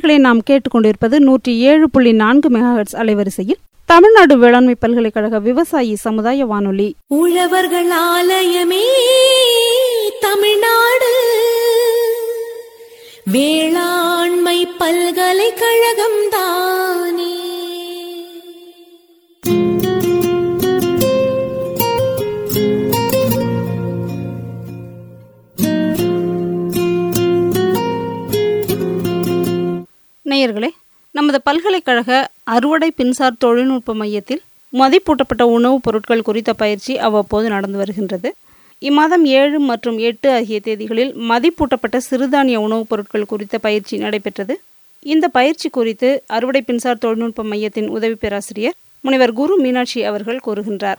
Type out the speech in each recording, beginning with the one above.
நேயர்களை நாம் கேட்டுக்கொண்டிருப்பது நூற்றி ஏழு புள்ளி நான்கு மெகாஹெட்ஸ் அலைவரிசையில் தமிழ்நாடு வேளாண்மை பல்கலைக்கழக விவசாயி சமுதாய வானொலி உழவர்கள் ஆலயமே தமிழ்நாடு வேளாண்மை பல்கலைக்கழகம் தானே நேயர்களே நமது பல்கலைக்கழக அறுவடை பின்சார் தொழில்நுட்ப மையத்தில் மதிப்பூட்டப்பட்ட உணவுப் பொருட்கள் குறித்த பயிற்சி அவ்வப்போது நடந்து வருகின்றது இம்மாதம் ஏழு மற்றும் எட்டு ஆகிய தேதிகளில் மதிப்பூட்டப்பட்ட சிறுதானிய உணவுப் பொருட்கள் குறித்த பயிற்சி நடைபெற்றது இந்த பயிற்சி குறித்து அறுவடை பின்சார் தொழில்நுட்ப மையத்தின் உதவி பேராசிரியர் முனைவர் குரு மீனாட்சி அவர்கள் கூறுகின்றார்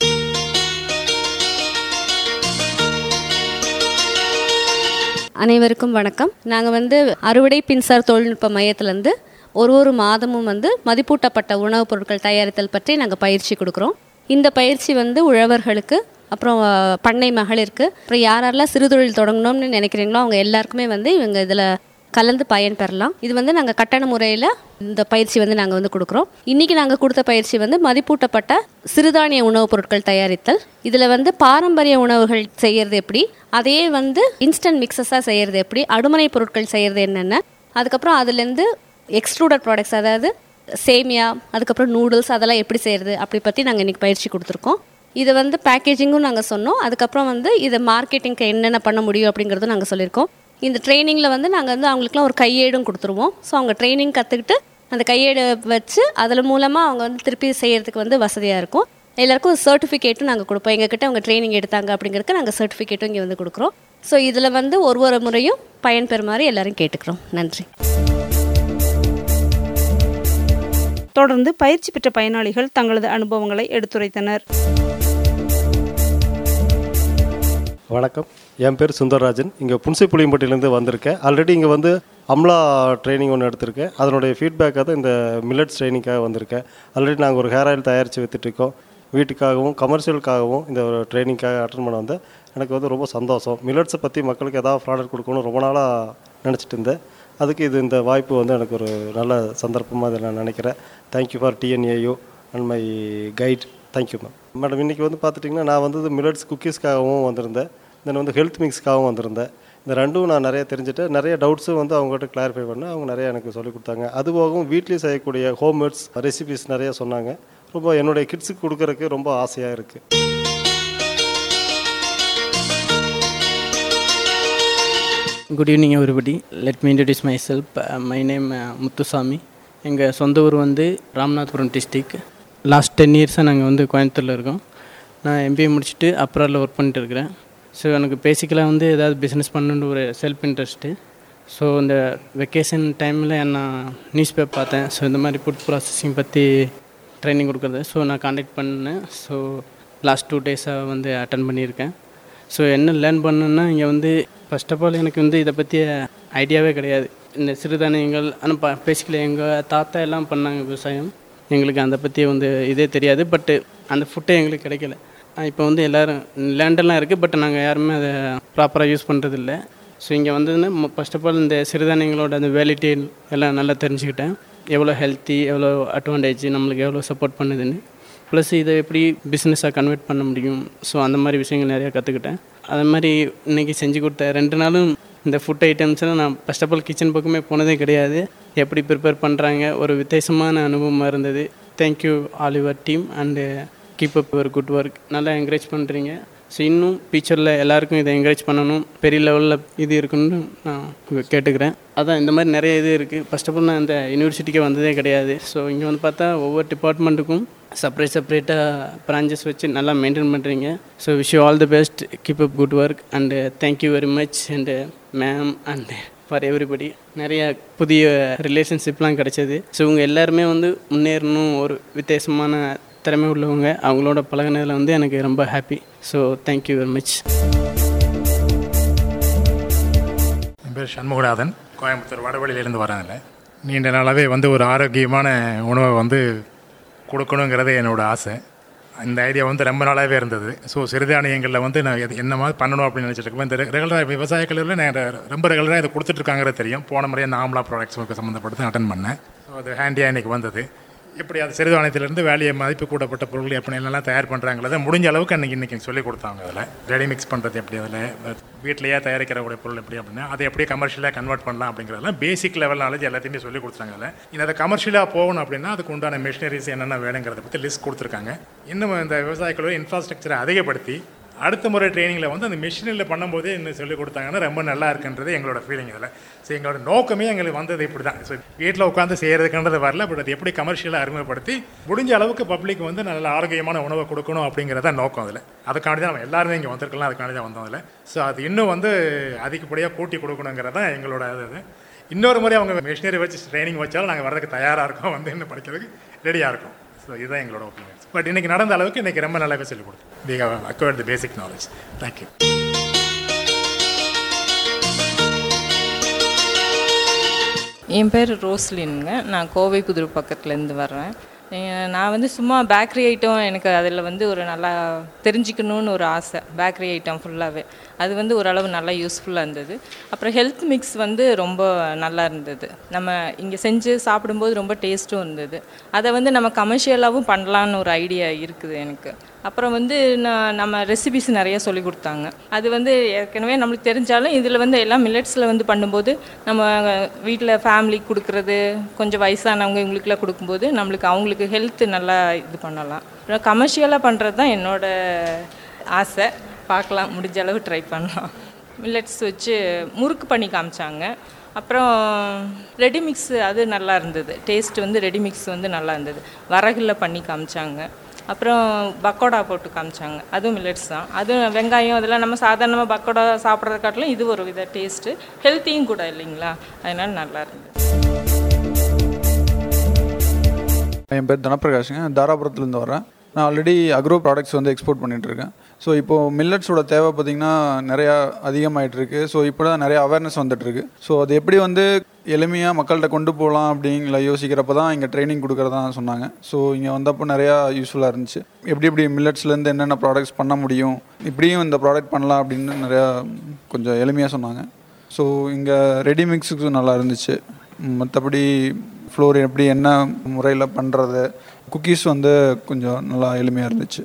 அனைவருக்கும் வணக்கம் நாங்கள் வந்து அறுவடை பின்சார் தொழில்நுட்ப மையத்திலேருந்து ஒரு ஒரு மாதமும் வந்து மதிப்பூட்டப்பட்ட உணவுப் பொருட்கள் தயாரித்தல் பற்றி நாங்கள் பயிற்சி கொடுக்குறோம் இந்த பயிற்சி வந்து உழவர்களுக்கு அப்புறம் அஹ், பண்ணை மகளிருக்கு அப்புறம் யாரெல்லாம் சிறுதொழில் தொடங்கணும்னு நினைக்கிறீங்களோ அவங்க எல்லாருக்குமே வந்து இவங்க இதில் கலந்து பயன் பெறலாம் இது வந்து நாங்கள் கட்டண முறையில் இந்த பயிற்சி வந்து நாங்கள் வந்து கொடுக்குறோம் இன்றைக்கி நாங்கள் கொடுத்த பயிற்சி வந்து மதிப்பூட்டப்பட்ட சிறுதானிய உணவுப் பொருட்கள் தயாரித்தல் இதில் வந்து பாரம்பரிய உணவுகள் செய்கிறது எப்படி அதே வந்து இன்ஸ்டன்ட் மிக்சஸாக செய்கிறது எப்படி அடுமனை பொருட்கள் செய்கிறது என்னென்ன அதுக்கப்புறம் அதுலேருந்து எக்ஸ்ட்ரூடட் ப்ராடக்ட்ஸ் அதாவது சேமியா அதுக்கப்புறம் நூடுல்ஸ் அதெல்லாம் எப்படி செய்கிறது அப்படி பற்றி நாங்கள் இன்றைக்கி பயிற்சி கொடுத்துருக்கோம் இது வந்து பேக்கேஜிங்கும் நாங்கள் சொன்னோம் அதுக்கப்புறம் வந்து இதை மார்க்கெட்டிங்க்கு என்னென்ன பண்ண முடியும் அப்படிங்கிறதும் நாங்கள் சொல்லியிருக்கோம் இந்த ட்ரைனிங்கில் வந்து நாங்கள் வந்து அவங்களுக்குலாம் ஒரு கையேடும் கொடுத்துருவோம் ஸோ அவங்க ட்ரைனிங் கற்றுக்கிட்டு அந்த கையேடு வச்சு அதில் மூலமாக அவங்க வந்து திருப்பி செய்கிறதுக்கு வந்து வசதியாக இருக்கும் எல்லாருக்கும் ஒரு சர்டிஃபிகேட்டும் நாங்கள் கொடுப்போம் எங்ககிட்ட அவங்க ட்ரைனிங் எடுத்தாங்க அப்படிங்கிறதுக்கு நாங்கள் சர்டிஃபிகேட்டும் இங்கே வந்து கொடுக்குறோம் ஸோ இதில் வந்து ஒரு ஒரு முறையும் பயன் பெறுமாறு எல்லாரும் கேட்டுக்கிறோம் நன்றி தொடர்ந்து பயிற்சி பெற்ற பயனாளிகள் தங்களது அனுபவங்களை எடுத்துரைத்தனர் வணக்கம் என் பேர் சுந்தரராஜன் இங்கே புன்சை புளியம்பட்டியிலேருந்து வந்திருக்கேன் ஆல்ரெடி இங்கே வந்து அம்லா ட்ரைனிங் ஒன்று எடுத்திருக்கேன் அதனுடைய ஃபீட்பேக்காக தான் இந்த மில்லட்ஸ் ட்ரைனிங்காக வந்திருக்கேன் ஆல்ரெடி நாங்கள் ஒரு ஹேர் ஆயில் தயாரித்து விற்றுட்ருக்கோம் வீட்டுக்காகவும் கமர்ஷியலுக்காகவும் இந்த ஒரு ட்ரைனிங்காக அட்டன் பண்ண வந்தேன் எனக்கு வந்து ரொம்ப சந்தோஷம் மில்லட்ஸை பற்றி மக்களுக்கு ஏதாவது ப்ராடக்ட் கொடுக்கணும் ரொம்ப நாளாக நினச்சிட்டு இருந்தேன் அதுக்கு இது இந்த வாய்ப்பு வந்து எனக்கு ஒரு நல்ல சந்தர்ப்பமாக இதை நான் நினைக்கிறேன் thank you for TNAU and my guide thank you ma'am madam இன்றைக்கி வந்து பார்த்துட்டிங்கன்னா நான் வந்து மில்லட்ஸ் குக்கீஸ்க்காகவும் வந்திருந்தேன் தென் வந்து ஹெல்த் மிக்ஸ்க்காகவும் வந்திருந்தேன் இந்த ரெண்டும் நான் நிறைய தெரிஞ்சுட்டு நிறைய டவுட்ஸும் வந்து அவங்ககிட்ட கிளாரிஃபை பண்ணேன் அவங்க நிறைய எனக்கு சொல்லிக் கொடுத்தாங்க அது போகவும் வீட்லேயும் செய்யக்கூடிய ஹோம்மேட்ஸ் ரெசிபிஸ் நிறைய சொன்னாங்க ரொம்ப என்னுடைய கிட்ஸுக்கு கொடுக்கறதுக்கு ரொம்ப ஆசையாக இருக்குது good evening everybody let me introduce myself uh, my name uh, Muthusamy எங்கள் சொந்த ஊர் வந்து ராமநாதபுரம் டிஸ்ட்ரிக் லாஸ்ட் டென் இயர்ஸாக நாங்கள் வந்து கோயம்புத்தூரில் இருக்கோம் நான் எம்பிஏ முடிச்சுட்டு அப்ராடில் ஒர்க் பண்ணிட்டு இருக்கிறேன் ஸோ எனக்கு பேசிக்கலாக வந்து ஏதாவது பிஸ்னஸ் பண்ணணுன்ற ஒரு செல்ஃப் இன்ட்ரெஸ்ட்டு ஸோ இந்த வெக்கேஷன் டைமில் நான் நியூஸ் பேப்பர் பார்த்தேன் ஸோ இந்த மாதிரி ஃபுட் ப்ராசஸிங் பற்றி ட்ரைனிங் கொடுக்குறது ஸோ நான் காண்டாக்ட் பண்ணேன் ஸோ லாஸ்ட் டூ டேஸாக வந்து அட்டன் பண்ணியிருக்கேன் ஸோ என்ன லேர்ன் பண்ணேன்னா இங்கே வந்து ஃபர்ஸ்ட் ஆஃப் ஆல் எனக்கு வந்து இதை பற்றிய ஐடியாவே கிடையாது இந்த சிறுதானியங்கள் ஆனால் ப பேசிக்கலி எங்கள் தாத்தா எல்லாம் பண்ணாங்க விவசாயம் எங்களுக்கு அதை பற்றி வந்து இதே தெரியாது பட்டு அந்த ஃபுட்டே எங்களுக்கு கிடைக்கல இப்போ வந்து எல்லோரும் லேண்டெல்லாம் இருக்குது பட் நாங்கள் யாருமே அதை ப்ராப்பராக யூஸ் பண்ணுறதில்ல ஸோ இங்கே வந்ததுன்னா ஃபர்ஸ்ட் ஆஃப் ஆல் இந்த சிறுதானியங்களோட அந்த வேலிட்டி எல்லாம் நல்லா தெரிஞ்சுக்கிட்டேன் எவ்வளோ ஹெல்த்தி எவ்வளோ அட்வான்டேஜ் நம்மளுக்கு எவ்வளோ சப்போர்ட் பண்ணுதுன்னு ப்ளஸ் இதை எப்படி பிஸ்னஸாக கன்வெர்ட் பண்ண முடியும் ஸோ அந்த மாதிரி விஷயங்கள் நிறையா கற்றுக்கிட்டேன் அது மாதிரி இன்றைக்கி செஞ்சு கொடுத்த ரெண்டு நாளும் இந்த ஃபுட் ஐட்டம்ஸ்லாம் நான் ஃபர்ஸ்ட் ஆஃப் ஆல் கிச்சன் பக்கமே போனதே கிடையாது எப்படி ப்ரிப்பேர் பண்ணுறாங்க ஒரு வித்தியாசமான அனுபவமாக இருந்தது thank you all your team and keep up your good work நல்லா என்கரேஜ் பண்ணுறீங்க ஸோ இன்னும் ஃபியூச்சரில் எல்லாருக்கும் இதை என்கரேஜ் பண்ணணும் பெரிய லெவலில் இது இருக்குன்னு நான் கேட்டுக்கிறேன் அதான் இந்த மாதிரி நிறைய இது இருக்குது ஃபர்ஸ்ட் ஆஃப் ஆல் நான் இந்த யூனிவர்சிட்டிக்கே வந்ததே கிடையாது ஸோ இங்கே வந்து பார்த்தா ஒவ்வொரு டிபார்ட்மெண்ட்டுக்கும் செப்பரேட் செப்பரேட்டாக பிரான்ச்சஸ் வச்சு நல்லா மெயின்டைன் பண்ணுறீங்க so wish you all the best keep up good work and thank you very much and ma'am and for everybody நிறைய புதிய ரிலேஷன்ஷிப்லாம் கிடைச்சது ஸோ இவங்க எல்லாருமே வந்து முன்னேறணும் ஒரு வித்தியாசமான திறமை உள்ளவங்க அவங்களோட பழகுனதில் வந்து எனக்கு ரொம்ப happy so thank you very much என் பேர் சண்முகநாதன் கோயம்புத்தூர் வடவழியிலேருந்து வரேன்ல நீண்ட நாளாகவே வந்து ஒரு ஆரோக்கியமான உணவை வந்து கொடுக்கணுங்கிறது என்னோட ஆசை இந்த ஐடியா வந்து ரொம்ப நாளாகவே இருந்தது ஸோ சிறுதானியங்களில் வந்து நான் எது- என்ன மாதிரி பண்ணணும் அப்படின்னு நினச்சிட்டு இருக்கேன் இந்த ரெகுலராக விவசாய கல்லூரியில் நான் ரெ- ரொம்ப ரெகுலராக இதை கொடுத்துட்ருக்காங்கிறது தெரியும் போன முறையே நான் ஆம்லா ப்ராடக்ட்ஸ் சம்மந்தப்பட்டு அட்டன் பண்ணேன் ஸோ அது ஹேண்டியாக இன்றைக்கி வந்தது எப்படி அது சிறுதானியத்திலேருந்து வேலையை மதிப்பு கூடப்பட்ட பொருள் எப்படி என்னெல்லாம் தயார் பண்ணுறாங்கிறத முடிஞ்ச அளவுக்கு அன்றைக்கி இன்றைக்கி சொல்லிக் கொடுத்தாங்க அதில் ரெடி மிக்ஸ் பண்ணுறது எப்படி அதில் வீட்டிலேயே தயாரிக்கிறக்கூடிய பொருள் எப்படி அப்படின்னா அதை எப்படி கமர்ஷியலாக கன்வெர்ட் பண்ணலாம் அப்படிங்கிறதெல்லாம் பேசிக் லெவல் நாலேஜ் எல்லாத்தையுமே சொல்லி கொடுத்துருக்காங்க அதில் இன்னும் அதை கமர்ஷியலாக போகணும் அப்படின்னா அதுக்கு உண்டான மிஷினரிஸ் என்னென்ன வேணுங்கிறத பற்றி லிஸ்ட் கொடுத்துருக்காங்க இன்னும் இந்த விவசாயிகளோட இன்ஃப்ராஸ்ட்ரக்சரை அதிகப்படுத்தி அடுத்த முறை ட்ரைனிங்கில் வந்து அந்த மிஷினில் பண்ணும்போதே இன்னும் சொல்லிக் கொடுத்தாங்கன்னா ரொம்ப நல்லா இருக்குன்றது எங்களோட ஃபீலிங் இதில் ஸோ எங்களோட நோக்கமே எங்களுக்கு வந்தது இப்படி தான் ஸோ வீட்டில் உட்காந்து செய்கிறதுக்குன்றது வரல பட் அது எப்படி கமர்ஷியலாக அறிமுகப்படுத்தி முடிஞ்ச அளவுக்கு பப்ளிக் வந்து நல்ல ஆரோக்கியமான உணவை கொடுக்கணும் அப்படிங்கிறத நோக்கம் அதில் அதுக்காண்டி தான் நம்ம எல்லாருமே இங்கே வந்திருக்கலாம் அதுக்காண்டி தான் வந்தோம் அதில் ஸோ அது இன்னும் வந்து அதிகப்படியாக கூட்டி கொடுக்கணுங்கிறது தான் எங்களோட இது இன்னொரு முறை அவங்க மிஷினரி வச்சு ட்ரைனிங் வச்சாலும் நாங்கள் வரதுக்கு தயாராக இருக்கோம் வந்து இன்னும் படிக்கிறதுக்கு ரெடியாக இருக்கோம் ஸோ இதுதான் எங்களோட ஒப்பீனியன்ஸ் பட் இன்னைக்கு நடந்த அளவுக்கு இன்னைக்கு ரொம்ப நல்லாவே சொல்லிக் கொடுத்தோம் we have acquired the basic knowledge thank you என் பேர் ரோஸ்லின்ங்க நான் கோவை புதூர் பக்கத்துலேருந்து வர்றேன் எ- நான் வந்து சும்மா பேக்கரி ஐட்டம் எனக்கு அதில் வந்து ஒரு நல்லா தெரிஞ்சுக்கணுன்னு ஒரு ஆசை பேக்கரி ஐட்டம் ஃபுல்லாகவே அது வந்து ஓரளவு நல்லா யூஸ்ஃபுல்லாக இருந்தது அப்புறம் ஹெல்த் மிக்ஸ் வந்து ரொம்ப நல்லா இருந்தது நம்ம இங்கே செஞ்சு சாப்பிடும்போது ரொம்ப டேஸ்ட்டும் இருந்தது அதை வந்து நம்ம கமர்ஷியலாகவும் பண்ணலான்னு ஒரு ஐடியா இருக்குது எனக்கு அப்புறம் வந்து நான் நம்ம ரெசிபிஸ் நிறைய சொல்லி கொடுத்தாங்க அது வந்து ஏற்கனவே நம்மளுக்கு தெரிஞ்சாலும் இதில் வந்து எல்லாம் மில்லட்ஸில் வந்து பண்ணும்போது நம்ம வீட்டில் ஃபேமிலிக்கு கொடுக்குறது கொஞ்சம் வயசானவங்க இவங்களுக்குலாம் கொடுக்கும்போது நம்மளுக்கு அவங்களுக்கு ஹெல்த் நல்லா இது பண்ணலாம் அப்புறம் கமர்ஷியலாக பண்ணுறது தான் என்னோட ஆசை பார்க்கலாம் முடிஞ்ச அளவு ட்ரை பண்ணலாம் மில்லட்ஸ் வச்சு முறுக்கு பண்ணி காமிச்சாங்க அப்புறம் ரெடி மிக்ஸ் அது நல்லா இருந்தது டேஸ்ட் வந்து ரெடி மிக்ஸ் வந்து நல்லா இருந்தது வரகுல பண்ணி காமிச்சாங்க அப்புறம் பக்கோடா போட்டு காமிச்சாங்க அதுவும் மில்லட்ஸ் தான் அதுவும் வெங்காயம் இதெல்லாம் நம்ம சாதாரணமாக பக்கோடா சாப்பிட்றத காட்டிலும் இது ஒரு வித டேஸ்ட்டு ஹெல்த்தியும் கூட இல்லைங்களா அதனால நல்லா இருந்தது என் பேர் தனப்பிரகாஷுங்க தாராபுரத்துலேருந்து வரேன் நான் ஆல்ரெடி அக்ரோ ப்ராடக்ட்ஸ் வந்து எக்ஸ்போர்ட் பண்ணிட்டு இருக்கேன் ஸோ இப்போது மில்லட்ஸோட தேவை பார்த்திங்கன்னா நிறையா அதிகமாயிட்டு இருக்கு ஸோ இப்போ தான் நிறைய அவேர்னஸ் வந்துட்டு இருக்கு ஸோ அது எப்படி வந்து எளிமையாக மக்கள்கிட்ட கொண்டு போகலாம் அப்படிங்கிற யோசிக்கிறப்ப தான் இங்கே ட்ரைனிங் கொடுக்குறதா சொன்னாங்க ஸோ இங்கே வந்தப்போ நிறையா யூஸ்ஃபுல்லாக இருந்துச்சு எப்படி எப்படி மில்லட்ஸ்லேருந்து என்னென்ன ப்ராடக்ட்ஸ் பண்ண முடியும் இப்படியும் இந்த ப்ராடக்ட் பண்ணலாம் அப்படின்னு நிறையா கொஞ்சம் எளிமையாக சொன்னாங்க ஸோ இங்கே ரெடி மிக்ஸுக்கு நல்லா இருந்துச்சு மற்றபடி ஃப்ளோர் எப்படி என்ன முறையில் பண்ணுறது குக்கீஸ் வந்து கொஞ்சம் நல்லா எளிமையாக இருந்துச்சு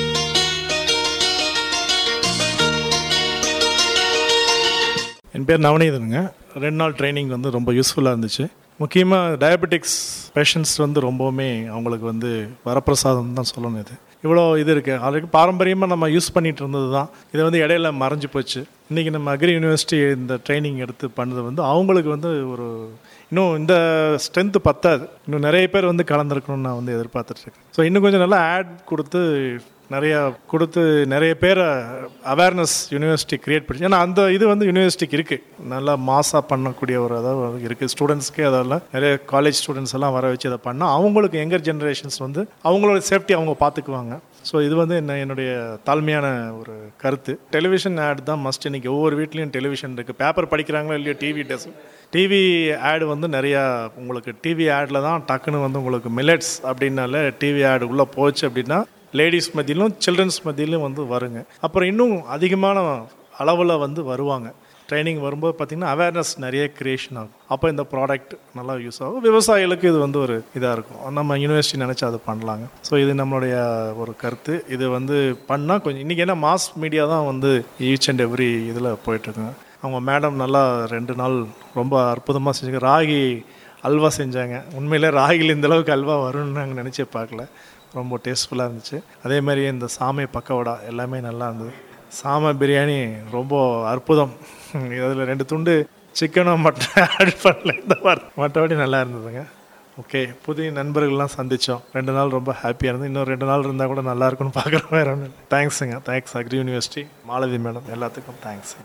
என் பேர் நவநீதனுங்க ரெண்டு நாள் ட்ரைனிங் வந்து ரொம்ப யூஸ்ஃபுல்லாக இருந்துச்சு முக்கியமாக டயபெட்டிக்ஸ் பேஷண்ட்ஸ் வந்து ரொம்பவுமே அவங்களுக்கு வந்து வரப்பிரசாதம் தான் சொல்லணும் இது இவ்வளோ இது இருக்குது ஆல்ரெடி பாரம்பரியமாக நம்ம யூஸ் பண்ணிட்டு இருந்தது தான் இது வந்து இடையில மறைஞ்சு போச்சு இன்றைக்கி நம்ம அக்ரி யூனிவர்சிட்டி இந்த ட்ரைனிங் எடுத்து பண்ணது வந்து அவங்களுக்கு வந்து ஒரு இன்னும் இந்த ஸ்ட்ரென்த்து பத்தாது இன்னும் நிறைய பேர் வந்து கலந்துருக்கணும்னு நான் வந்து எதிர்பார்த்துட்ருக்கேன் ஸோ இன்னும் கொஞ்சம் நல்லா ஆட் கொடுத்து நிறையா கொடுத்து நிறைய பேரை அவேர்னஸ் யூனிவர்சிட்டி கிரியேட் பண்ணி ஏன்னா அந்த இது வந்து யூனிவர்சிட்டிக்கு இருக்குது நல்லா மாஸாக பண்ணக்கூடிய ஒரு அதாவது இருக்குது ஸ்டூடெண்ட்ஸ்க்கே அதெல்லாம் நிறைய காலேஜ் ஸ்டூடெண்ட்ஸ் எல்லாம் வர வச்சு அதை பண்ணால் அவங்களுக்கு யங்கர் ஜென்ரேஷன்ஸ் வந்து அவங்களோட சேஃப்டி அவங்க பார்த்துக்குவாங்க ஸோ இது வந்து என்ன என்னுடைய தாழ்மையான ஒரு கருத்து டெலிவிஷன் ஆட் தான் மஸ்ட் இன்னைக்கு ஒவ்வொரு வீட்லேயும் டெலிவிஷன் இருக்குது பேப்பர் படிக்கிறாங்களோ இல்லையோ டிவி டெஸ் டிவி ஆடு வந்து நிறையா உங்களுக்கு டிவி ஆடில் தான் டக்குன்னு வந்து உங்களுக்கு மில்லட்ஸ் அப்படின்னால டிவி ஆடு உள்ளே போச்சு அப்படின்னா லேடிஸ் மத்தியிலும் சில்ட்ரன்ஸ் மத்தியிலும் வந்து வருங்க அப்புறம் இன்னும் அதிகமான அளவில் வந்து வருவாங்க ட்ரைனிங் வரும்போது பார்த்திங்கன்னா அவேர்னஸ் நிறைய க்ரியேஷன் ஆகும் அப்போ இந்த ப்ராடக்ட் நல்லா யூஸ் ஆகும் விவசாயிகளுக்கு இது வந்து ஒரு இதாக இருக்கும் நம்ம யூனிவர்சிட்டி நினச்சா அது பண்ணலாங்க ஸோ இது நம்மளுடைய ஒரு கருத்து இது வந்து பண்ணால் கொஞ்சம் இன்றைக்கி என்ன மாஸ் மீடியா தான் வந்து ஈச் அண்ட் எவ்ரி இதில் போயிட்டுருக்குங்க அவங்க மேடம் நல்லா ரெண்டு நாள் ரொம்ப அற்புதமாக செஞ்சாங்க ராகி அல்வா செஞ்சாங்க உண்மையிலே ராகில் இந்த அளவுக்கு அல்வா வரும்னு நாங்கள் நினச்சே பார்க்கல ரொம்ப டேஸ்ட்ஃபுல்லாக இருந்துச்சு அதே மாதிரி இந்த சாமை பக்கவடா எல்லாமே நல்லா இருந்தது சாமை பிரியாணி ரொம்ப அற்புதம் அதில் ரெண்டு துண்டு சிக்கனும் மட்டன் ஆட் பண்ணல இந்த மாதிரி மற்றபடி நல்லா இருந்ததுங்க ஓகே புதிய நண்பர்கள்லாம் சந்தித்தோம் ரெண்டு நாள் ரொம்ப ஹாப்பியாக இருந்தது இன்னும் ரெண்டு நாள் இருந்தால் கூட நல்லா இருக்கும்னு பார்க்குறோம் வேறு ஒன்று தேங்க்ஸுங்க thanks agri university Malathi madam எல்லாத்துக்கும் தேங்க்ஸ்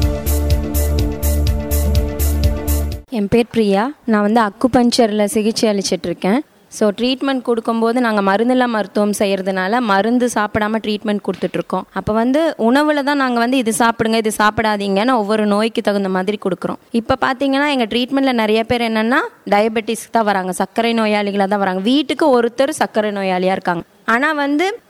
என் பேர் பிரியா நான் வந்து அக்குபஞ்சரில் சிகிச்சை அளிச்சிட்ருக்கேன் ஸோ ட்ரீட்மெண்ட் கொடுக்கும்போது நாங்கள் மருந்தில்லா மருத்துவம் செய்கிறதுனால மருந்து சாப்பிடாம ட்ரீட்மெண்ட் கொடுத்துட்ருக்கோம் அப்போ வந்து உணவில் தான் நாங்கள் வந்து இது சாப்பிடுங்க இது சாப்பிடாதீங்கன்னு ஒவ்வொரு நோய்க்கு தகுந்த மாதிரி கொடுக்குறோம் இப்போ பார்த்தீங்கன்னா எங்கள் ட்ரீட்மெண்ட்டில் நிறைய பேர் என்னென்னா டயபெட்டிஸ்க்கு தான் வராங்க சர்க்கரை நோயாளிகளாக தான் வராங்க வீட்டுக்கு ஒருத்தர் சர்க்கரை நோயாளியாக இருக்காங்க ஆனால் வந்து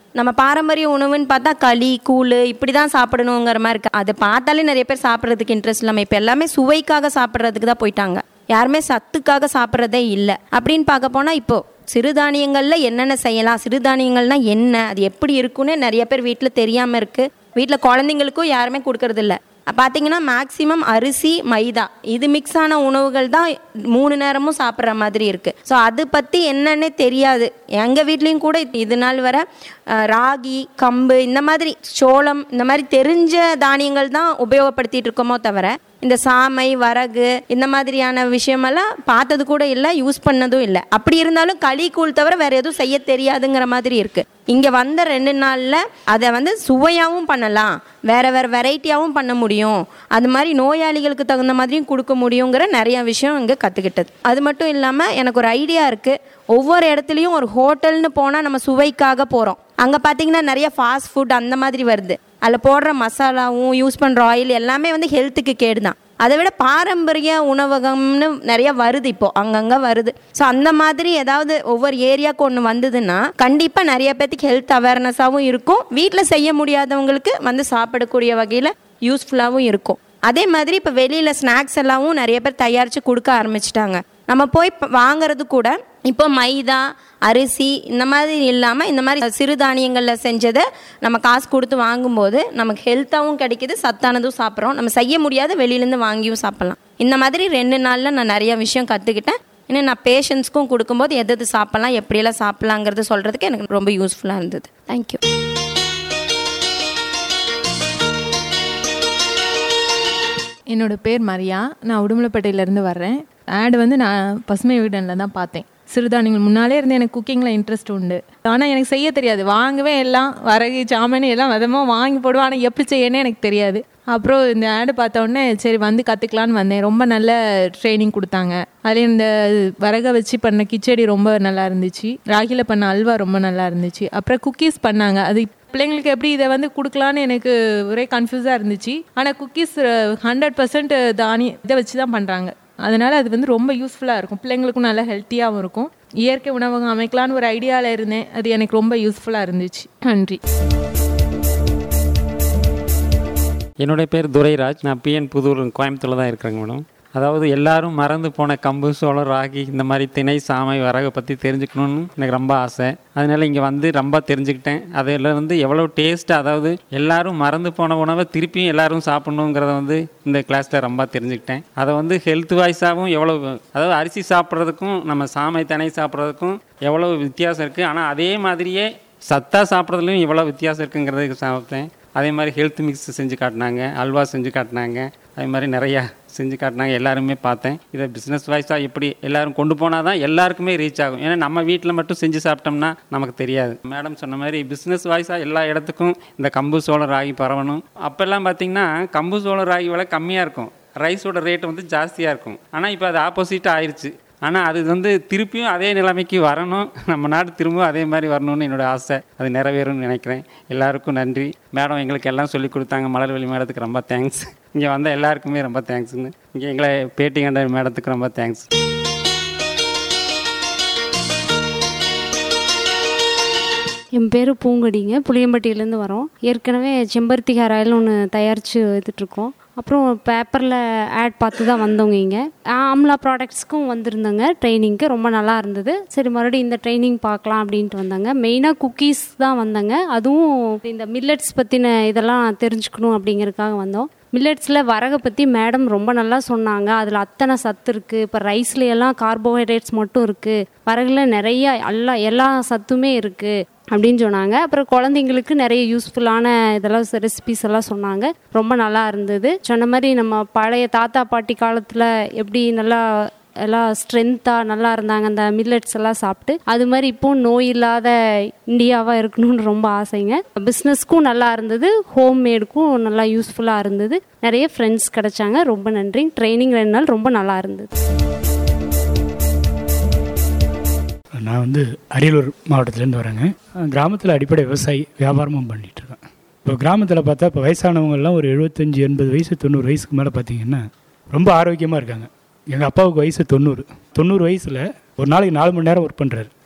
நம்ம பாரம்பரிய உணவுன்னு பார்த்தா களி கூழ் இப்படி தான் சாப்பிடணுங்கிற மாதிரி இருக்கு அதை பார்த்தாலே நிறைய பேர் சாப்பிட்றதுக்கு இன்ட்ரெஸ்ட் இல்லாமல் இப்போ எல்லாமே சுவைக்காக சாப்பிட்றதுக்கு தான் போயிட்டாங்க யாருமே சத்துக்காக சாப்பிட்றதே இல்லை அப்படின்னு பார்க்க போனால் இப்போ சிறுதானியங்களில் என்னென்ன செய்யலாம் சிறுதானியங்கள்னா என்ன அது எப்படி இருக்குன்னு நிறைய பேர் வீட்டில் தெரியாமல் இருக்குது வீட்டில் குழந்தைங்களுக்கும் யாருமே கொடுக்கறதில்ல பார்த்தீங்கன்னா மேக்ஸிமம் அரிசி மைதா இது மிக்ஸ் ஆன உணவுகள் தான் மூணு நேரமும் சாப்பிட்ற மாதிரி இருக்குது ஸோ அது பற்றி என்னன்னே தெரியாது எங்கள் வீட்லேயும் கூட இது நாள் வர அஹ், ராகி கம்பு இந்த மாதிரி சோளம் இந்த மாதிரி தெரிஞ்ச தானியங்கள் தான் உபயோகப்படுத்திட்டு இருக்கோமோ தவிர இந்த சாமை வரகு இந்த மாதிரியான விஷயமெல்லாம் பார்த்தது கூட இல்லை யூஸ் பண்ணதும் இல்லை அப்படி இருந்தாலும் களி கூழ் தவிர வேற எதுவும் செய்ய தெரியாதுங்கிற மாதிரி இருக்கு இங்க வந்த ரெண்டு நாள்ல அதை வந்து சுவையாகவும் பண்ணலாம் வேற வேற வெரைட்டியாகவும் பண்ண முடியும் அது மாதிரி நோயாளிகளுக்கு தகுந்த மாதிரியும் கொடுக்க முடியுங்கிற நிறைய விஷயம் இங்கே கற்றுக்கிட்டது அது மட்டும் இல்லாமல் எனக்கு ஒரு ஐடியா இருக்குது ஒவ்வொரு இடத்துலையும் ஒரு ஹோட்டல்னு போனால் நம்ம சுவைக்காக போகிறோம் அங்கே பார்த்தீங்கன்னா நிறைய ஃபாஸ்ட் ஃபுட் அந்த மாதிரி வருது அதில் போடுற மசாலாவும் யூஸ் பண்ணுற ஆயில் எல்லாமே வந்து ஹெல்த்துக்கு கேடு தான் அதை விட பாரம்பரிய உணவகம்னு நிறைய வருது இப்போ அங்கங்கே வருது ஸோ அந்த மாதிரி ஏதாவது ஒவ்வொரு ஏரியாவுக்கு ஒன்று வந்ததுன்னா கண்டிப்பாக நிறைய பேர்த்துக்கு ஹெல்த் அவேர்னஸாகவும் இருக்கும் வீட்டில் செய்ய முடியாதவங்களுக்கு வந்து சாப்பிடக்கூடிய வகையில் யூஸ்ஃபுல்லாகவும் இருக்கும் அதே மாதிரி இப்போ வெளியில் ஸ்நாக்ஸ் எல்லாமும் நிறைய பேர் தயாரித்து கொடுக்க ஆரம்பிச்சிட்டாங்க நம்ம போய் ப- வாங்குறது கூட இப்போ மைதா அரிசி இந்த மாதிரி இல்லாமல் இந்த மாதிரி சிறுதானியங்களில் செஞ்சதை நம்ம காசு கொடுத்து வாங்கும்போது நமக்கு ஹெல்த்தாகவும் கிடைக்குது சத்தானதும் சாப்பிட்றோம் நம்ம செய்ய முடியாத வெளியிலேருந்து வாங்கியும் சாப்பிட்லாம் இந்த மாதிரி ரெண்டு நாளில் நான் நிறைய விஷயம் கற்றுக்கிட்டேன் இன்னும் நான் பேஷண்ட்ஸ்க்கும் கொடுக்கும்போது எது எது சாப்பிட்லாம் எப்படியெல்லாம் சாப்பிட்லாங்கிறது சொல்கிறதுக்கு எனக்கு ரொம்ப யூஸ்ஃபுல்லாக இருந்தது தேங்க்யூ என்னோட பேர் மரியா நான் உடுமலைப்பேட்டையிலேருந்து வர்றேன் ஆடு வந்து நான் பசுமை வீடனில் தான் பார்த்தேன் சிறுதானியங்கள் முன்னாலே இருந்து எனக்கு குக்கிங்கில் இன்ட்ரெஸ்ட் உண்டு ஆனால் எனக்கு செய்ய தெரியாது வாங்கவே எல்லாம் வரகு சாமான் எல்லாம் விதமாக வாங்கி போடுவேன் ஆனால் எப்படி செய்யணும்னு எனக்கு தெரியாது அப்புறம் இந்த ஆடு பார்த்த உடனே சரி வந்து கற்றுக்கலான்னு வந்தேன் ரொம்ப நல்ல ட்ரைனிங் கொடுத்தாங்க அதுலேயும் இந்த வரகை வச்சு பண்ண கிச்சடி ரொம்ப நல்லா இருந்துச்சு ராகியில் பண்ண அல்வா ரொம்ப நல்லா இருந்துச்சு அப்புறம் குக்கீஸ் பண்ணாங்க அது பிள்ளைங்களுக்கு எப்படி இதை வந்து கொடுக்கலான்னு எனக்கு ஒரே கன்ஃபியூஸாக இருந்துச்சு ஆனால் குக்கீஸ் ஹண்ட்ரட் பர்சன்ட் தானி இதை வச்சு தான் பண்ணுறாங்க அதனால் அது வந்து ரொம்ப யூஸ்ஃபுல்லாக இருக்கும் பிள்ளைங்களுக்கும் நல்லா ஹெல்த்தியாகவும் இருக்கும் இயற்கை உணவகம் அமைக்கலான்னு ஒரு ஐடியாவில் இருந்தேன் அது எனக்கு ரொம்ப யூஸ்ஃபுல்லாக இருந்துச்சு நன்றி என்னுடைய பேர் துரைராஜ் நான் பிஎன் புதூர் கோயம்புத்தூரில் தான் இருக்கிறேங்க மேடம் அதாவது எல்லாரும் மறந்து போன கம்பு சோளம் ராகி இந்த மாதிரி திணை சாமை வரகை பற்றி தெரிஞ்சுக்கணும்னு எனக்கு ரொம்ப ஆசை அதனால இங்கே வந்து ரொம்ப தெரிஞ்சுக்கிட்டேன் அதில் வந்து எவ்வளோ டேஸ்ட் அதாவது எல்லாரும் மறந்து போன உணவை திருப்பியும் எல்லாரும் சாப்பிடணுங்கிறத வந்து இந்த கிளாஸில் ரொம்ப தெரிஞ்சுக்கிட்டேன் அதை வந்து ஹெல்த் வைஸாகவும் எவ்வளோ அதாவது அரிசி சாப்பிட்றதுக்கும் நம்ம சாமை திணை சாப்பிட்றதுக்கும் எவ்வளோ வித்தியாசம் இருக்குது ஆனால் அதே மாதிரியே சத்தா சாப்பிட்றதுலையும் எவ்வளோ வித்தியாசம் இருக்குங்கிறதுக்கு சாப்பிட்டேன் அதே மாதிரி ஹெல்த் மிக்ஸ் செஞ்சு காட்டினாங்க அல்வா செஞ்சு காட்டினாங்க அதே மாதிரி நிறையா செஞ்சு காட்டினாங்க எல்லாருமே பார்த்தேன் இதை பிஸ்னஸ் வைஸாக எப்படி எல்லாரும் கொண்டு போனால் தான் எல்லாருக்குமே ரீச் ஆகும் ஏன்னா நம்ம வீட்டில் மட்டும் செஞ்சு சாப்பிட்டோம்னா நமக்கு தெரியாது மேடம் சொன்ன மாதிரி பிஸ்னஸ் வைஸாக எல்லா இடத்துக்கும் இந்த கம்பு சோளம் ராகி பரவணும் அப்போல்லாம் பார்த்தீங்கன்னா கம்பு சோளம் ராகி விலை கம்மியாக இருக்கும் ரைஸோட ரேட் வந்து ஜாஸ்தியாக இருக்கும் ஆனால் இப்போ அது ஆப்போசிட்டாக ஆயிடுச்சு ஆனால் அது வந்து திருப்பியும் அதே நிலைமைக்கு வரணும் நம்ம நாடு திரும்பவும் அதே மாதிரி வரணும்னு என்னோட ஆசை அது நிறைவேறும்னு நினைக்கிறேன் எல்லாருக்கும் நன்றி மேடம் எங்களுக்கு எல்லாம் சொல்லி கொடுத்தாங்க மலர்வெளி மேடத்துக்கு ரொம்ப தேங்க்ஸ் இங்கே வந்த எல்லாருக்குமே ரொம்ப தேங்க்ஸுங்க இங்கே எங்களை பேட்டி கண்ட மேடத்துக்கு ரொம்ப தேங்க்ஸ் என் பேர் பூங்கடிங்க புளியம்பட்டியிலேருந்து வரோம் ஏற்கனவே செம்பருத்தி ஹேர் ஆயில் ஒன்று தயாரித்து வைத்துட்ருக்கோம் அப்புறம் பேப்பரில் ஆட் பார்த்து தான் வந்தவங்க இங்கே ஆம்லா ப்ராடக்ட்ஸ்க்கும் வந்திருந்தாங்க ட்ரைனிங்க்கு ரொம்ப நல்லா இருந்தது சரி மறுபடியும் இந்த ட்ரைனிங் பார்க்கலாம் அப்படின்ட்டு வந்தாங்க மெயினாக குக்கீஸ் தான் வந்தாங்க அதுவும் இந்த மில்லட்ஸ் பற்றின இதெல்லாம் தெரிஞ்சுக்கணும் அப்படிங்கிறதுக்காக வந்தோம் மில்லட்ஸில் வரகை பற்றி மேடம் ரொம்ப நல்லா சொன்னாங்க அதில் அத்தனை சத்து இருக்குது இப்போ ரைஸ்ல எல்லாம் கார்போஹைட்ரேட்ஸ் மட்டும் இருக்குது வரகுல நிறைய எல்லா எல்லா சத்துமே இருக்குது அப்படின்னு சொன்னாங்க அப்புறம் குழந்தைங்களுக்கு நிறைய யூஸ்ஃபுல்லான இதெல்லாம் ரெசிபிஸ் எல்லாம் சொன்னாங்க ரொம்ப நல்லா இருந்தது சொன்ன மாதிரி நம்ம பழைய தாத்தா பாட்டி காலத்தில் எப்படி நல்லா எல்லாம் ஸ்ட்ரென்த்தாக நல்லா இருந்தாங்க அந்த மில்லட்ஸ் எல்லாம் சாப்பிட்டு அது மாதிரி இப்போ நோய் இல்லாத இந்தியாவாக இருக்கணும்னு ரொம்ப ஆசைங்க பிஸ்னஸ்க்கும் நல்லா இருந்தது ஹோம் மேடுக்கும் நல்லா யூஸ்ஃபுல்லாக இருந்தது நிறைய ஃப்ரெண்ட்ஸ் கிடைச்சாங்க ரொம்ப நன்றி ட்ரைனிங் ரெண்டு நாள் ரொம்ப நல்லா இருந்தது நான் வந்து அரியலூர் மாவட்டத்துலேருந்து வரேங்க கிராமத்தில் அடிப்படை விவசாயி வியாபாரமும் பண்ணிட்டு இருக்கேன் இப்போ கிராமத்தில் பார்த்தா இப்போ வயசானவங்கெல்லாம் ஒரு எழுபத்தஞ்சி எண்பது வயசு தொண்ணூறு வயசுக்கு மேலே பார்த்தீங்கன்னா ரொம்ப ஆரோக்கியமாக இருக்காங்க எங்கள் அப்பாவுக்கு வயசு தொண்ணூறு தொண்ணூறு வயசில் ஒரு நாளைக்கு நாலு மணி நேரம் ஒர்க் பண்ணுறாரு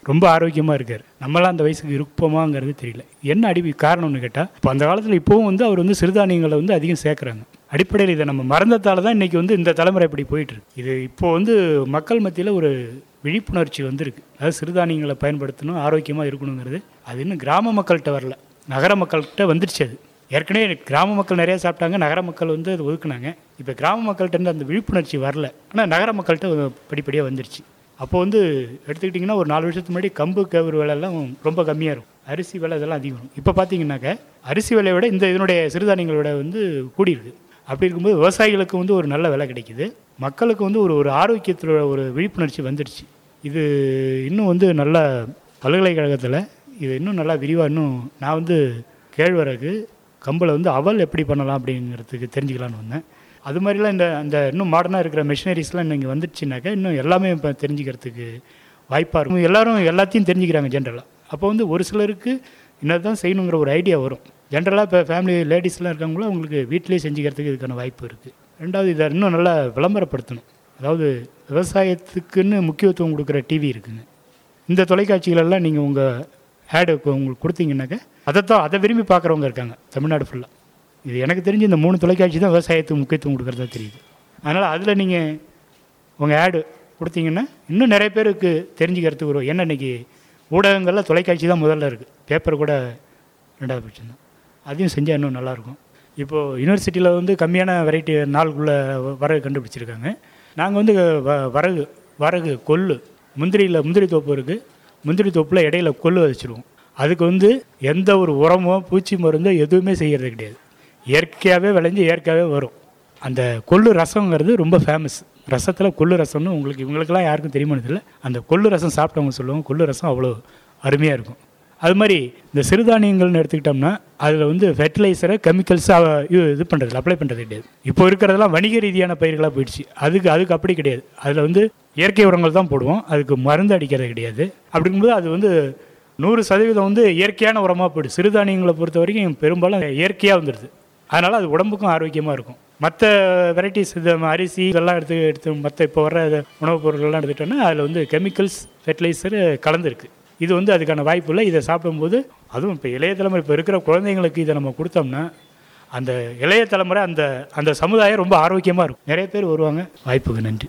ரொம்ப ஆரோக்கியமாக இருக்கார் நம்மளாம் அந்த வயசுக்கு இருப்போமாங்கிறது தெரியல என்ன அடி காரணம்னு கேட்டால் இப்போ அந்த காலத்தில் இப்போவும் வந்து அவர் வந்து சிறுதானியங்களை வந்து அதிகம் சேர்க்குறாங்க அடிப்படையில் இதை நம்ம மறந்ததால தான் இன்றைக்கி வந்து இந்த தலைமுறை இப்படி போயிட்டு இருக்கு இது இப்போ வந்து மக்கள் மத்தியில் ஒரு விழிப்புணர்ச்சி வந்திருக்கு அதாவது சிறுதானியங்களை பயன்படுத்தணும் ஆரோக்கியமாக இருக்கணுங்கிறது அது இன்னும் கிராம மக்கள்கிட்ட வரல நகர மக்கள்கிட்ட வந்துருச்சு அது ஏற்கனவே கிராம மக்கள் நிறைய சாப்பிட்டாங்க நகர மக்கள் வந்து அது ஒதுக்குனாங்க இப்போ கிராம மக்கள்கிட்ட இருந்து அந்த விழிப்புணர்ச்சி வரல ஆனால் நகர மக்கள்கிட்ட படிப்படியாக வந்துருச்சு அப்போ வந்து எடுத்துக்கிட்டிங்கன்னா ஒரு நாலு வருஷத்துக்கு முன்னாடி கம்பு கேவுரு விலையெல்லாம் ரொம்ப கம்மியாக இருக்கும் அரிசி விலை இதெல்லாம் அதிகம் இருக்கும் இப்போ பார்த்தீங்கன்னாக்க அரிசி விலையை விட இந்த இதனுடைய சிறுதானியங்களோட வந்து கூடியிருக்கு அப்படி இருக்கும்போது விவசாயிகளுக்கு வந்து ஒரு நல்ல விலை கிடைக்குது மக்களுக்கு வந்து ஒரு ஒரு ஆரோக்கியத்தோட ஒரு விழிப்புணர்ச்சி வந்துடுச்சு இது இன்னும் வந்து நல்ல பல்கலைக்கழகத்தில் இது இன்னும் நல்லா விரிவாக இன்னும் நான் வந்து கேழ்வரகு கம்பில் வந்து அவல் எப்படி பண்ணலாம் அப்படிங்கிறதுக்கு தெரிஞ்சுக்கலான்னு வந்தேன் அது மாதிரிலாம் இந்த அந்த இன்னும் மாடர்னாக இருக்கிற மிஷினரிஸ்லாம் இன்னும் இங்கே வந்துடுச்சுனாக்கா இன்னும் எல்லாமே இப்போ தெரிஞ்சுக்கிறதுக்கு வாய்ப்பாக இருக்கும் எல்லாரும் எல்லாத்தையும் தெரிஞ்சுக்கிறாங்க ஜென்ரலாக அப்போ வந்து ஒரு சிலருக்கு இன்னது தான் செய்யணுங்கிற ஒரு ஐடியா வரும் ஜென்ரலாக இப்போ ஃபேமிலி லேடிஸ்லாம் இருக்காங்களோ அவங்களுக்கு வீட்டிலேயே செஞ்சுக்கிறதுக்கு இதுக்கான வாய்ப்பு இருக்குது ரெண்டாவது இதை இன்னும் நல்லா விளம்பரப்படுத்தணும் அதாவது விவசாயத்துக்குன்னு முக்கியத்துவம் கொடுக்குற டிவி இருக்குங்க இந்த தொலைக்காட்சிகளெல்லாம் நீங்கள் உங்கள் ஆடு உங்களுக்கு கொடுத்தீங்கன்னாக்க அதைத்தான் அதை விரும்பி பார்க்குறவங்க இருக்காங்க தமிழ்நாடு ஃபுல்லாக இது எனக்கு தெரிஞ்சு இந்த மூணு தொலைக்காட்சி தான் விவசாயத்துக்கு முக்கியத்துவம் கொடுக்குறதா தெரியுது அதனால் அதில் நீங்கள் உங்கள் ஆடு கொடுத்தீங்கன்னா இன்னும் நிறைய பேருக்கு தெரிஞ்சுக்கிறதுக்கு வரும் ஏன்னா இன்றைக்கி ஊடகங்களில் தொலைக்காட்சி தான் முதல்ல இருக்குது பேப்பர் கூட ரெண்டாவது பட்சம் தான் அதையும் செஞ்சால் இன்னும் நல்லாயிருக்கும் இப்போது யூனிவர்சிட்டியில் வந்து கம்மியான வெரைட்டி நாளுக்குள்ளே வரகு கண்டுபிடிச்சிருக்காங்க நாங்கள் வந்து வ- வரகு வரகு கொள்ளு முந்திரியில் முந்திரி தோப்பு இருக்குது முந்திரி தோப்பில் இடையில கொள்ளு வச்சுருவோம் அதுக்கு வந்து எந்த ஒரு உரமோ பூச்சி மருந்தோ எதுவுமே செய்கிறது கிடையாது இயற்கையாகவே விளைஞ்சு இயற்கையாகவே வரும் அந்த கொள்ளு ரசங்கிறது ரொம்ப ஃபேமஸ் ரசத்தில் கொள்ளு ரசம்னு உங்களுக்கு இவங்களுக்கெல்லாம் யாருக்கும் தெரியுமானது இல்லை அந்த கொள்ளு ரசம் சாப்பிட்டவங்க சொல்லுவாங்க கொள்ளு ரசம் அவ்வளோ அருமையாக இருக்கும் அது மாதிரி இந்த சிறுதானியங்கள்னு எடுத்துக்கிட்டோம்னா அதில் வந்து ஃபெர்டிலைசரை கெமிக்கல்ஸாக இது பண்ணுறது அப்ளை பண்ணுறது கிடையாது இப்போ இருக்கிறதெல்லாம் வணிக ரீதியான பயிர்களாக போயிடுச்சு அதுக்கு அதுக்கு அப்படி கிடையாது அதில் வந்து இயற்கை உரங்கள் தான் போடுவோம் அதுக்கு மருந்து அடிக்கிறது கிடையாது அப்படிங்கும்போது அது வந்து நூறு சதவீதம் வந்து இயற்கையான உரமாக போயிடுது சிறுதானியங்களை பொறுத்த வரைக்கும் பெரும்பாலும் இயற்கையாக வந்துடுது அதனால் அது உடம்புக்கும் ஆரோக்கியமாக இருக்கும் மற்ற வெரைட்டிஸ் இது அரிசி இதெல்லாம் எடுத்து எடுத்து மற்ற இப்போ வர்ற இது உணவுப் பொருட்கள்லாம் எடுத்துட்டோன்னா அதில் வந்து கெமிக்கல்ஸ் ஃபெர்டிலைசர் கலந்துருக்கு இது வந்து அதுக்கான வாய்ப்பு இல்லை இதை சாப்பிடும்போது அதுவும் இப்போ இளைய தலைமுறை இப்போ இருக்கிற குழந்தைங்களுக்கு இதை நம்ம கொடுத்தோம்னா அந்த இளைய தலைமுறை அந்த அந்த சமுதாயம் ரொம்ப ஆரோக்கியமாக இருக்கும் நிறைய பேர் வருவாங்க வாய்ப்புக்கு நன்றி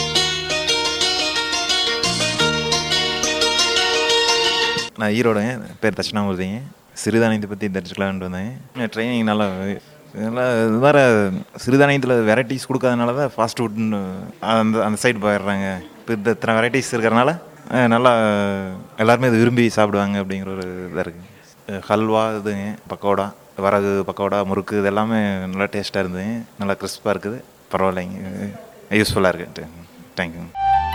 நான் ஈரோடுங்க பேர் தட்சிணாமூர்த்திங்க சிறுதானியத்தை பற்றி தெரிஞ்சுக்கலான்ட்டு வந்தேன் ட்ரைனிங் நல்லா நல்லா இது வேறு சிறுதானியத்தில் வெரைட்டிஸ் கொடுக்காதனால தான் ஃபாஸ்ட் ஃபுட்னு அந்த அந்த சைடு போயிடுறாங்க இப்போ இந்த இத்தனை வெரைட்டிஸ் இருக்கிறனால அஹ், நல்லா எல்லாருமே இது விரும்பி சாப்பிடுவாங்க அப்படிங்கிற ஒரு இதாக இருக்குது ஹல்வா இதுங்க பக்கோடா வரகு பக்கோடா முறுக்கு இது எல்லாமே நல்லா டேஸ்ட்டாக இருந்ததுங்க நல்லா கிறிஸ்பாக இருக்குது பரவாயில்லைங்க யூஸ்ஃபுல்லாக இருக்குது தேங்க்யூ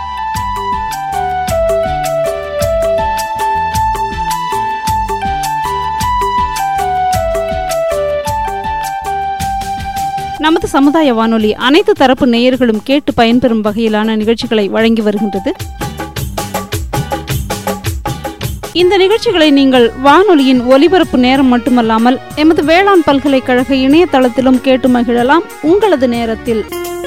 நமது சமுதாய வானொலி அனைத்து தரப்பு நேயர்களும் கேட்டு பயன்பெறும் வகையிலான நிகழ்ச்சிகளை வழங்கி வருகின்றது இந்த நிகழ்ச்சிகளை நீங்கள் வானொலியின் ஒலிபரப்பு நேரம் மட்டுமல்லாமல் எமது வேளாண் பல்கலைக்கழக இணையதளத்திலும் கேட்டு மகிழலாம் உங்களது நேரத்தில்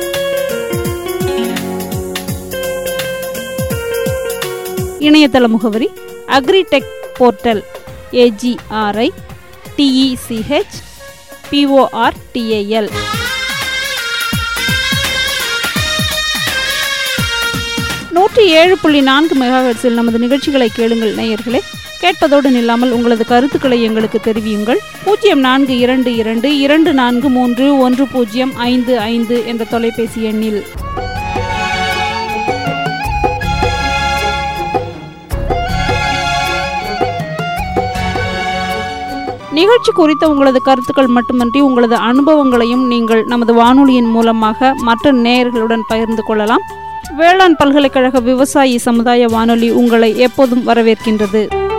இணையதள முகவரி agritech portal A G R I T E C H P O R T A L நூற்றி ஏழு புள்ளி நான்கு மெகாஹெர்ட்ஸில் நமது நிகழ்ச்சிகளை கேளுங்கள் நேயர்களே கேட்பதோடு நில்லாமல் உங்களது கருத்துக்களை எங்களுக்கு தெரிவியுங்கள் பூஜ்ஜியம் நான்கு இரண்டு இரண்டு இரண்டு நான்கு மூன்று ஒன்று பூஜ்ஜியம் ஐந்து ஐந்து என்ற தொலைபேசி எண்ணில் நிகழ்ச்சி குறித்த உங்களது கருத்துக்கள் மட்டுமன்றி உங்களது அனுபவங்களையும் நீங்கள் நமது வானொலியின் மூலமாக மற்ற நேயர்களுடன் பகிர்ந்து கொள்ளலாம் வேளாண் பல்கலைக்கழக விவசாயி சமுதாய வானொலி உங்களை எப்போதும் வரவேற்கின்றது